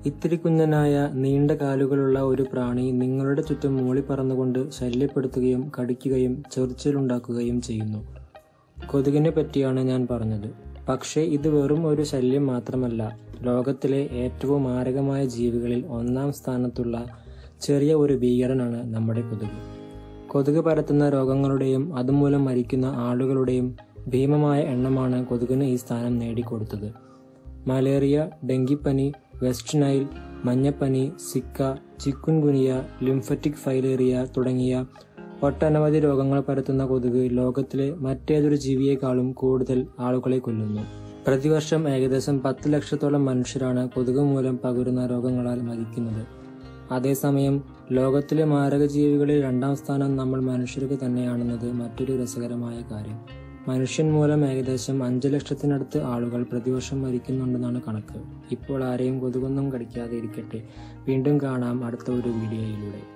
ഇത്തിരി കുഞ്ഞനായ നീണ്ട കാലുകളുള്ള ഒരു പ്രാണി നിങ്ങളുടെ ചുറ്റും മൂളി പറന്നുകൊണ്ട് ശല്യപ്പെടുത്തുകയും കടിക്കുകയും ചൊറിച്ചിലുണ്ടാക്കുകയും ചെയ്യുന്നു കൊതുകിനെ പറ്റിയാണ് ഞാൻ പറഞ്ഞത് പക്ഷേ ഇത് വെറും ഒരു ശല്യം മാത്രമല്ല ലോകത്തിലെ ഏറ്റവും മാരകമായ ജീവികളിൽ ഒന്നാം സ്ഥാനത്തുള്ള ചെറിയ ഒരു ഭീകരനാണ് നമ്മുടെ കൊതുക് കൊതുക് പരത്തുന്ന രോഗങ്ങളുടെയും അതുമൂലം മരിക്കുന്ന ആളുകളുടെയും ഭീമമായ എണ്ണമാണ് കൊതുകിന് ഈ സ്ഥാനം നേടിക്കൊടുത്തത് മലേറിയ ഡെങ്കിപ്പനി വെസ്റ്റ് നൈൽ മഞ്ഞപ്പനി സിക്ക ചിക്കുൻഗുനിയ ലിംഫറ്റിക് ഫൈലേറിയ തുടങ്ങിയ ഒട്ടനവധി രോഗങ്ങൾ പരത്തുന്ന കൊതുക് ലോകത്തിലെ മറ്റേതൊരു ജീവിയേക്കാളും കൂടുതൽ ആളുകളെ കൊല്ലുന്നു പ്രതിവർഷം ഏകദേശം പത്ത് ലക്ഷത്തോളം മനുഷ്യരാണ് കൊതുക് മൂലം പകരുന്ന രോഗങ്ങളാൽ മരിക്കുന്നത് അതേസമയം ലോകത്തിലെ മാരക ജീവികളിൽ രണ്ടാം സ്ഥാനം നമ്മൾ മനുഷ്യർക്ക് തന്നെയാണെന്നത് മറ്റൊരു രസകരമായ കാര്യം മനുഷ്യൻ മൂലം ഏകദേശം അഞ്ചു ലക്ഷത്തിനടുത്ത് ആളുകൾ പ്രതിവർഷം മരിക്കുന്നുണ്ടെന്നാണ് കണക്ക് ഇപ്പോൾ ആരെയും കൊതുകൊന്നും കടിക്കാതെ ഇരിക്കട്ടെ വീണ്ടും കാണാം അടുത്ത ഒരു വീഡിയോയിലൂടെ